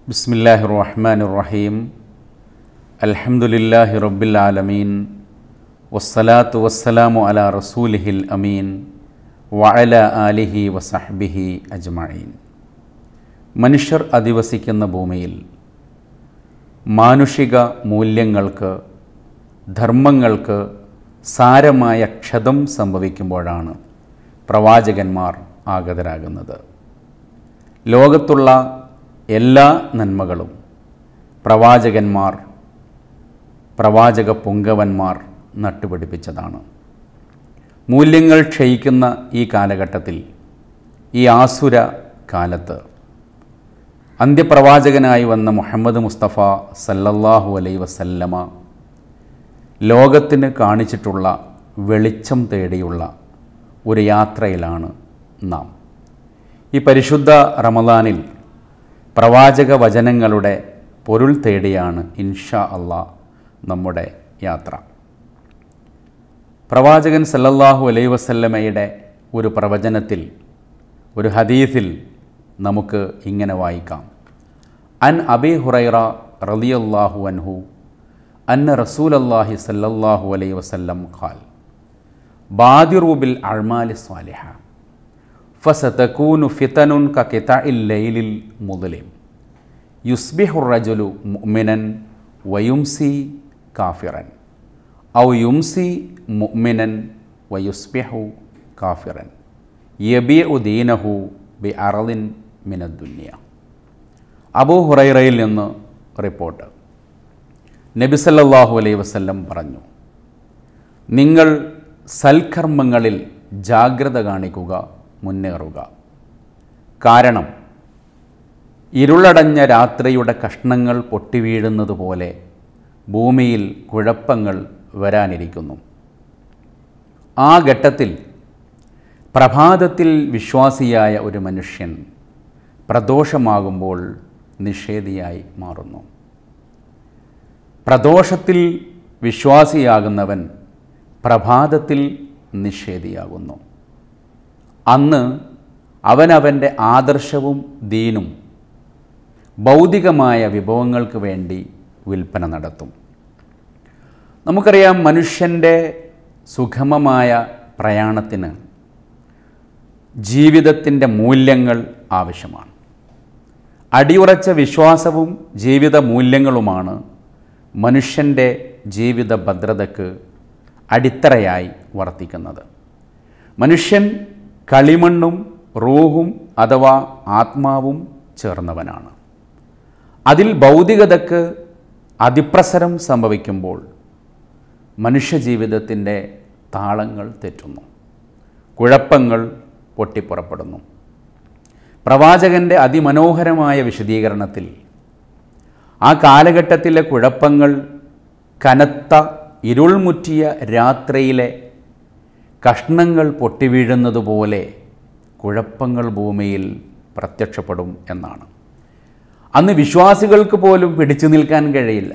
ബിസ്മില്ലാഹി റഹ്മാൻ റഹീം അൽഹംദുലില്ലാഹി റബ്ബിൽ ആലമീൻ വസ്സലാത്തു വസ്സലാമു അല റസൂലിഹിൽ അമീൻ വഅല ആലിഹി വസഹ്ബിഹി അജ്മഈൻ മനുഷ്യർ അധിവസിക്കുന്ന ഭൂമിയിൽ മാനുഷിക മൂല്യങ്ങൾക്ക് ധർമ്മങ്ങൾക്ക് സാരമായ ക്ഷതം സംഭവിക്കുമ്പോഴാണ് പ്രവാചകന്മാർ ആഗതരാകുന്നത് ലോകത്തുള്ള എല്ലാ നന്മകളും പ്രവാചകന്മാർ പ്രവാചക പുങ്കവന്മാർ നട്ടുപിടിപ്പിച്ചതാണ് മൂല്യങ്ങൾ ക്ഷയിക്കുന്ന ഈ കാലഘട്ടത്തിൽ ഈ ആസുര കാലത്ത് അന്ത്യപ്രവാചകനായി വന്ന മുഹമ്മദ് മുസ്തഫ സല്ലല്ലാഹു അലൈ വസല്ലമ ലോകത്തിന് കാണിച്ചിട്ടുള്ള വെളിച്ചം തേടിയുള്ള ഒരു യാത്രയിലാണ് നാം ഈ പരിശുദ്ധ റമദാനിൽ പ്രവാചക വചനങ്ങളുടെ പൊരുൾ തേടിയാണ് ഇൻഷാ അള്ളാ നമ്മുടെ യാത്ര പ്രവാചകൻ സല്ലല്ലാഹു അലൈ വസല്ലമയുടെ ഒരു പ്രവചനത്തിൽ ഒരു ഹദീസിൽ നമുക്ക് ഇങ്ങനെ വായിക്കാം അൻ അബി ഹുറൈറ റളിയല്ലാഹു അൻഹു അന്ന റസൂലല്ലാഹി സല്ലല്ലാഹു അലൈ വസല്ലം ഖാൽ ബാദിറു ബിൽ അഴ്മാലി സ്വാലിഹ ഫസതകൂനു ഫിതനുൻ കകിതഇൽ ലൈലിൽ മുദ്ലിം യുസ്ബിഹു റജുലു മുഅ്മിനൻ വയുംസി കാഫിറൻ ഔ യുംസി മുഅ്മിനൻ വയുസ്ബിഹു കാഫിറൻ യബിഉ ദീനഹു ബി അറളിൻ മിനദ്ദുന്യ അബൂ ഹുറൈറയിൽ നിന്ന് റിപ്പോർട്ട് നബി സല്ലല്ലാഹു അലൈഹി വസല്ലം പറഞ്ഞു നിങ്ങൾ സൽക്കർമ്മങ്ങളിൽ ജാഗ്രത കാണിക്കുക മുന്നേറുക കാരണം ഇരുളടഞ്ഞ രാത്രിയുടെ കഷ്ണങ്ങൾ പൊട്ടിവീഴുന്നത് പോലെ ഭൂമിയിൽ കുഴപ്പങ്ങൾ വരാനിരിക്കുന്നു ആ ഘട്ടത്തിൽ പ്രഭാതത്തിൽ വിശ്വാസിയായ ഒരു മനുഷ്യൻ പ്രദോഷമാകുമ്പോൾ നിഷേധിയായി മാറുന്നു പ്രദോഷത്തിൽ വിശ്വാസിയാകുന്നവൻ പ്രഭാതത്തിൽ നിഷേധിയാകുന്നു അന്ന് അവനവൻ്റെ ആദർശവും ദീനും ഭൗതികമായ വിഭവങ്ങൾക്ക് വേണ്ടി വിൽപ്പന നടത്തും നമുക്കറിയാം മനുഷ്യൻ്റെ സുഗമമായ പ്രയാണത്തിന് ജീവിതത്തിൻ്റെ മൂല്യങ്ങൾ ആവശ്യമാണ് അടിയുറച്ച വിശ്വാസവും ജീവിത മൂല്യങ്ങളുമാണ് മനുഷ്യൻ്റെ ജീവിത ഭദ്രതയ്ക്ക് അടിത്തറയായി വർത്തിക്കുന്നത് മനുഷ്യൻ കളിമണ്ണും റൂഹും അഥവാ ആത്മാവും ചേർന്നവനാണ് അതിൽ ഭൗതികതയ്ക്ക് അതിപ്രസരം സംഭവിക്കുമ്പോൾ മനുഷ്യജീവിതത്തിൻ്റെ താളങ്ങൾ തെറ്റുന്നു കുഴപ്പങ്ങൾ പൊട്ടിപ്പുറപ്പെടുന്നു പ്രവാചകൻ്റെ അതിമനോഹരമായ വിശദീകരണത്തിൽ ആ കാലഘട്ടത്തിലെ കുഴപ്പങ്ങൾ കനത്ത ഇരുൾമുറ്റിയ രാത്രിയിലെ കഷ്ണങ്ങൾ പൊട്ടിവീഴുന്നതുപോലെ കുഴപ്പങ്ങൾ ഭൂമിയിൽ പ്രത്യക്ഷപ്പെടും എന്നാണ് അന്ന് വിശ്വാസികൾക്ക് പോലും പിടിച്ചു നിൽക്കാൻ കഴിയില്ല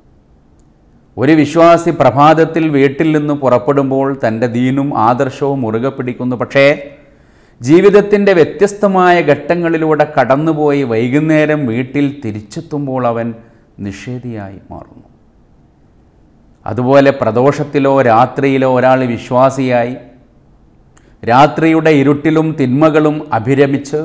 ഒരു വിശ്വാസി പ്രഭാതത്തിൽ വീട്ടിൽ നിന്ന് പുറപ്പെടുമ്പോൾ തൻ്റെ ദീനും ആദർശവും മുറുകെ പിടിക്കുന്നു പക്ഷേ ജീവിതത്തിൻ്റെ വ്യത്യസ്തമായ ഘട്ടങ്ങളിലൂടെ കടന്നുപോയി വൈകുന്നേരം വീട്ടിൽ തിരിച്ചെത്തുമ്പോൾ അവൻ നിഷേധിയായി മാറുന്നു അതുപോലെ പ്രദോഷത്തിലോ രാത്രിയിലോ ഒരാൾ വിശ്വാസിയായി രാത്രിയുടെ ഇരുട്ടിലും തിന്മകളും അഭിരമിച്ച്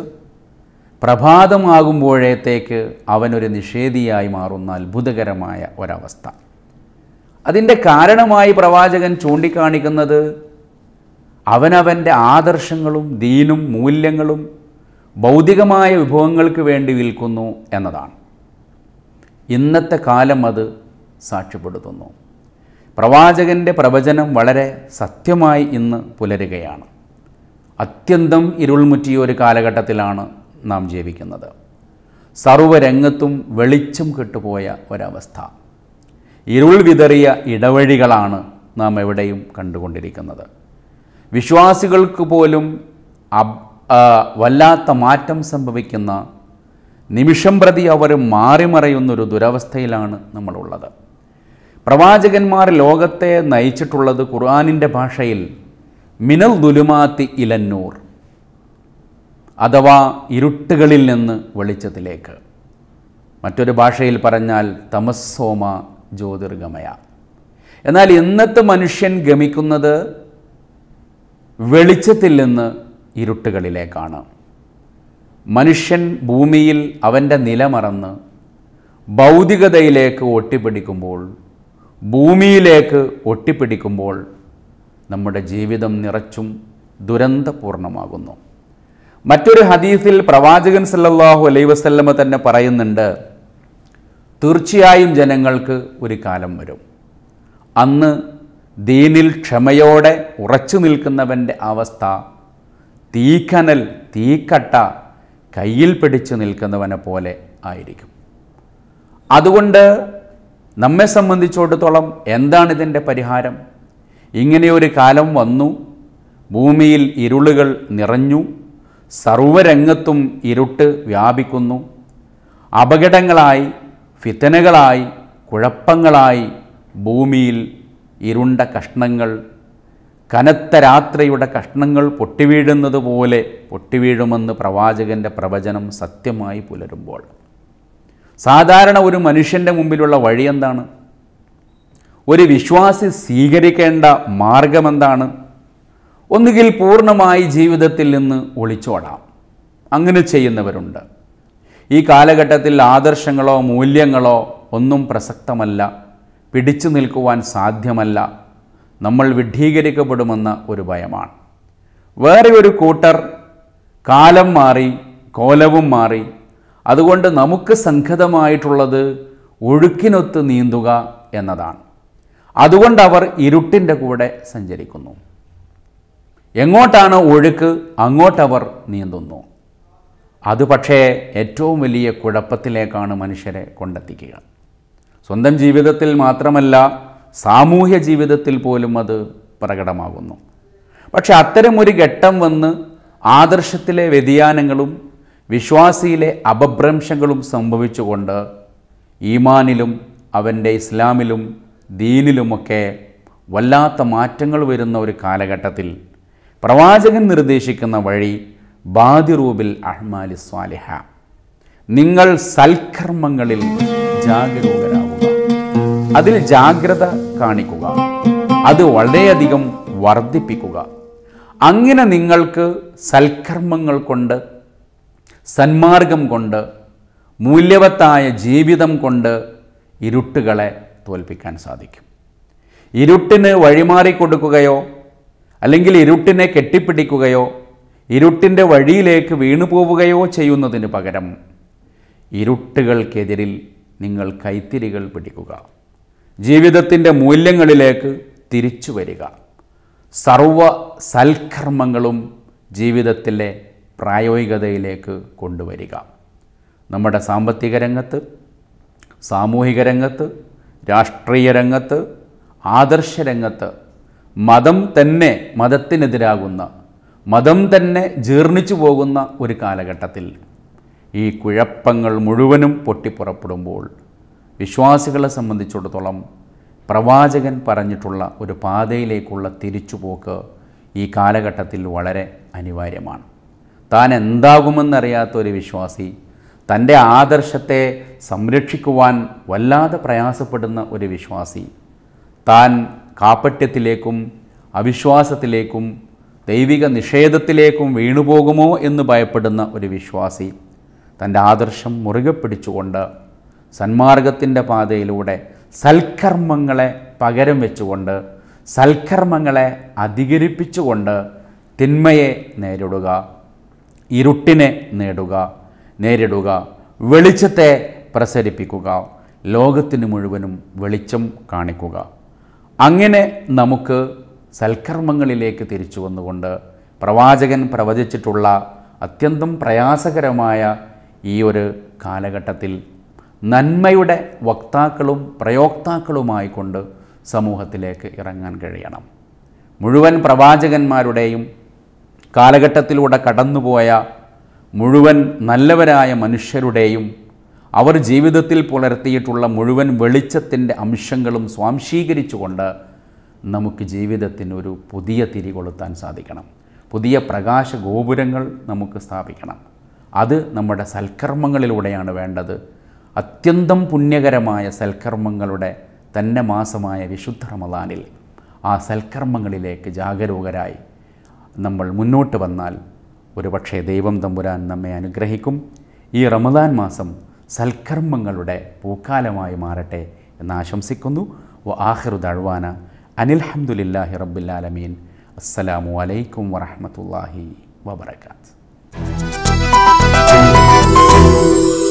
പ്രഭാതമാകുമ്പോഴത്തേക്ക് അവനൊരു നിഷേധിയായി മാറുന്ന അത്ഭുതകരമായ ഒരവസ്ഥ അതിൻ്റെ കാരണമായി പ്രവാചകൻ ചൂണ്ടിക്കാണിക്കുന്നത് അവനവൻ്റെ ആദർശങ്ങളും ദീനും മൂല്യങ്ങളും ഭൗതികമായ വിഭവങ്ങൾക്ക് വേണ്ടി വിൽക്കുന്നു എന്നതാണ് ഇന്നത്തെ കാലം അത് സാക്ഷ്യപ്പെടുത്തുന്നു പ്രവാചകൻ്റെ പ്രവചനം വളരെ സത്യമായി ഇന്ന് പുലരുകയാണ് അത്യന്തം ഇരുൾമുറ്റിയ ഒരു കാലഘട്ടത്തിലാണ് നാം ജീവിക്കുന്നത് സർവരംഗത്തും വെളിച്ചം കെട്ടുപോയ ഒരവസ്ഥ ഇരുൾ വിതറിയ ഇടവഴികളാണ് നാം എവിടെയും കണ്ടുകൊണ്ടിരിക്കുന്നത് വിശ്വാസികൾക്ക് പോലും അബ് വല്ലാത്ത മാറ്റം സംഭവിക്കുന്ന നിമിഷം പ്രതി അവർ മാറിമറയുന്നൊരു ദുരവസ്ഥയിലാണ് നമ്മളുള്ളത് പ്രവാചകന്മാർ ലോകത്തെ നയിച്ചിട്ടുള്ളത് ഖുർആാനിൻ്റെ ഭാഷയിൽ മിനൽ ദുലുമാത്തി ഇലന്നൂർ അഥവാ ഇരുട്ടുകളിൽ നിന്ന് വെളിച്ചത്തിലേക്ക് മറ്റൊരു ഭാഷയിൽ പറഞ്ഞാൽ തമസ്സോമ ജ്യോതിർഗമയ എന്നാൽ ഇന്നത്തെ മനുഷ്യൻ ഗമിക്കുന്നത് വെളിച്ചത്തിൽ നിന്ന് ഇരുട്ടുകളിലേക്കാണ് മനുഷ്യൻ ഭൂമിയിൽ അവൻ്റെ നിലമറന്ന് ഭൗതികതയിലേക്ക് ഒട്ടിപ്പിടിക്കുമ്പോൾ ഭൂമിയിലേക്ക് ഒട്ടിപ്പിടിക്കുമ്പോൾ നമ്മുടെ ജീവിതം നിറച്ചും ദുരന്തപൂർണമാകുന്നു മറ്റൊരു ഹദീസിൽ പ്രവാചകൻ സല്ലല്ലാഹു അലൈഹി വസല്ലമ തന്നെ പറയുന്നുണ്ട് തീർച്ചയായും ജനങ്ങൾക്ക് ഒരു കാലം വരും അന്ന് ദീനിൽ ക്ഷമയോടെ ഉറച്ചു നിൽക്കുന്നവൻ്റെ അവസ്ഥ തീക്കനൽ തീക്കട്ട കയ്യിൽ പിടിച്ചു നിൽക്കുന്നവനെ പോലെ ആയിരിക്കും അതുകൊണ്ട് നമ്മെ സംബന്ധിച്ചിടത്തോളം എന്താണ് ഇതിൻ്റെ പരിഹാരം ഇങ്ങനെയൊരു കാലം വന്നു ഭൂമിയിൽ ഇരുളുകൾ നിറഞ്ഞു സർവരംഗത്തും ഇരുട്ട് വ്യാപിക്കുന്നു അപകടങ്ങളായി ഫിത്തനകളായി കുഴപ്പങ്ങളായി ഭൂമിയിൽ ഇരുണ്ട കഷ്ണങ്ങൾ കനത്ത രാത്രിയുടെ കഷ്ണങ്ങൾ പൊട്ടിവീഴുന്നത് പോലെ പൊട്ടിവീഴുമെന്ന് പ്രവാചകൻ്റെ പ്രവചനം സത്യമായി പുലരുമ്പോൾ സാധാരണ ഒരു മനുഷ്യൻ്റെ മുമ്പിലുള്ള വഴി എന്താണ് ഒരു വിശ്വാസി സ്വീകരിക്കേണ്ട മാർഗമെന്താണ് ഒന്നുകിൽ പൂർണ്ണമായി ജീവിതത്തിൽ നിന്ന് ഒളിച്ചോടാം അങ്ങനെ ചെയ്യുന്നവരുണ്ട് ഈ കാലഘട്ടത്തിൽ ആദർശങ്ങളോ മൂല്യങ്ങളോ ഒന്നും പ്രസക്തമല്ല പിടിച്ചു നിൽക്കുവാൻ സാധ്യമല്ല നമ്മൾ വിഡ്ഢീകരിക്കപ്പെടുമെന്ന ഒരു ഭയമാണ് വേറെ ഒരു കൂട്ടർ കാലം മാറി കോലവും മാറി അതുകൊണ്ട് നമുക്ക് സംഗതമായിട്ടുള്ളത് ഒഴുക്കിനൊത്ത് നീന്തുക എന്നതാണ് അതുകൊണ്ട് അവർ ഇരുട്ടിൻ്റെ കൂടെ സഞ്ചരിക്കുന്നു എങ്ങോട്ടാണ് ഒഴുക്ക് അങ്ങോട്ടവർ നീന്തുന്നു അത് പക്ഷേ ഏറ്റവും വലിയ കുഴപ്പത്തിലേക്കാണ് മനുഷ്യരെ കൊണ്ടെത്തിക്കുക സ്വന്തം ജീവിതത്തിൽ മാത്രമല്ല സാമൂഹ്യ ജീവിതത്തിൽ പോലും അത് പ്രകടമാകുന്നു പക്ഷെ അത്തരമൊരു ഘട്ടം വന്ന് ആദർശത്തിലെ വ്യതിയാനങ്ങളും വിശ്വാസിയിലെ അപഭ്രംശങ്ങളും സംഭവിച്ചുകൊണ്ട് ഈമാനിലും അവൻ്റെ ഇസ്ലാമിലും ദീനിലുമൊക്കെ വല്ലാത്ത മാറ്റങ്ങൾ വരുന്ന ഒരു കാലഘട്ടത്തിൽ പ്രവാചകൻ നിർദ്ദേശിക്കുന്ന വഴി ബാദിറൂബിൽ അഹ്മാലി സ്വാലിഹ നിങ്ങൾ സൽക്കർമ്മങ്ങളിൽ ജാഗരൂകരാകുക അതിൽ ജാഗ്രത കാണിക്കുക അത് വളരെയധികം വർദ്ധിപ്പിക്കുക അങ്ങനെ നിങ്ങൾക്ക് സൽക്കർമ്മങ്ങൾ കൊണ്ട് സന്മാർഗം കൊണ്ട് മൂല്യവത്തായ ജീവിതം കൊണ്ട് ഇരുട്ടുകളെ തോൽപ്പിക്കാൻ സാധിക്കും ഇരുട്ടിന് വഴിമാറിക്കൊടുക്കുകയോ അല്ലെങ്കിൽ ഇരുട്ടിനെ കെട്ടിപ്പിടിക്കുകയോ ഇരുട്ടിൻ്റെ വഴിയിലേക്ക് വീണുപോവുകയോ ചെയ്യുന്നതിന് പകരം ഇരുട്ടുകൾക്കെതിരിൽ നിങ്ങൾ കൈത്തിരികൾ പിടിക്കുക ജീവിതത്തിൻ്റെ മൂല്യങ്ങളിലേക്ക് തിരിച്ചു വരിക സർവ സൽക്കർമ്മങ്ങളും ജീവിതത്തിലെ പ്രായോഗികതയിലേക്ക് കൊണ്ടുവരിക നമ്മുടെ സാമ്പത്തിക രംഗത്ത് സാമൂഹിക രംഗത്ത് രാഷ്ട്രീയ രംഗത്ത് ആദർശ രംഗത്ത് മതം തന്നെ മതത്തിനെതിരാകുന്ന മതം തന്നെ ജീർണിച്ചു പോകുന്ന ഒരു കാലഘട്ടത്തിൽ ഈ കുഴപ്പങ്ങൾ മുഴുവനും പൊട്ടിപ്പുറപ്പെടുമ്പോൾ വിശ്വാസികളെ സംബന്ധിച്ചിടത്തോളം പ്രവാചകൻ പറഞ്ഞിട്ടുള്ള ഒരു പാതയിലേക്കുള്ള തിരിച്ചുപോക്ക് ഈ കാലഘട്ടത്തിൽ വളരെ അനിവാര്യമാണ് താൻ എന്താകുമെന്നറിയാത്ത ഒരു വിശ്വാസി തൻ്റെ ആദർശത്തെ സംരക്ഷിക്കുവാൻ വല്ലാതെ പ്രയാസപ്പെടുന്ന ഒരു വിശ്വാസി താൻ കാപ്പട്യത്തിലേക്കും അവിശ്വാസത്തിലേക്കും ദൈവിക നിഷേധത്തിലേക്കും വീണുപോകുമോ എന്ന് ഭയപ്പെടുന്ന ഒരു വിശ്വാസി തൻ്റെ ആദർശം മുറുകെ പിടിച്ചുകൊണ്ട് സന്മാർഗത്തിൻ്റെ പാതയിലൂടെ സൽക്കർമ്മങ്ങളെ പകരം വെച്ചുകൊണ്ട് സൽക്കർമ്മങ്ങളെ അധികരിപ്പിച്ചുകൊണ്ട് തിന്മയെ നേരിടുക ഇരുട്ടിനെ നേടുക നേരിടുക വെളിച്ചത്തെ പ്രസരിപ്പിക്കുക ലോകത്തിന് മുഴുവനും വെളിച്ചം കാണിക്കുക അങ്ങനെ നമുക്ക് സൽക്കർമ്മങ്ങളിലേക്ക് തിരിച്ചു വന്നുകൊണ്ട് പ്രവാചകൻ പ്രവചിച്ചിട്ടുള്ള അത്യന്തം പ്രയാസകരമായ ഈ ഒരു കാലഘട്ടത്തിൽ നന്മയുടെ വക്താക്കളും പ്രയോക്താക്കളുമായി കൊണ്ട് സമൂഹത്തിലേക്ക് ഇറങ്ങാൻ കഴിയണം മുഴുവൻ പ്രവാചകന്മാരുടെയും കാലഘട്ടത്തിലൂടെ കടന്നുപോയ മുഴുവൻ നല്ലവരായ മനുഷ്യരുടെയും അവർ ജീവിതത്തിൽ പുലർത്തിയിട്ടുള്ള മുഴുവൻ വെളിച്ചത്തിൻ്റെ അംശങ്ങളും സ്വാംശീകരിച്ചുകൊണ്ട് നമുക്ക് ജീവിതത്തിന് ഒരു പുതിയ തിരി കൊളുത്താൻ സാധിക്കണം പുതിയ പ്രകാശ ഗോപുരങ്ങൾ നമുക്ക് സ്ഥാപിക്കണം അത് നമ്മുടെ സൽക്കർമ്മങ്ങളിലൂടെയാണ് വേണ്ടത് അത്യന്തം പുണ്യകരമായ സൽക്കർമ്മങ്ങളുടെ തന്നെ മാസമായ വിശുദ്ധ റമദാനിൽ ആ സൽക്കർമ്മങ്ങളിലേക്ക് ജാഗരൂകരായി നമ്മൾ മുന്നോട്ട് വന്നാൽ ഒരുപക്ഷെ ദൈവം തമ്പുരാൻ നമ്മെ അനുഗ്രഹിക്കും ഈ റമദാൻ മാസം സൽക്കർമ്മങ്ങളുടെ പൂക്കാലമായി മാറട്ടെ എന്ന് ആശംസിക്കുന്നു വ ആഹിറു ദഴ്വാന അനിൽഹമുല്ലാഹി റബ്ബുല്ലാലമീൻ അസ്സലാമു അലൈക്കും വറഹമത്തല്ലാഹി വബർക്കാത്ത്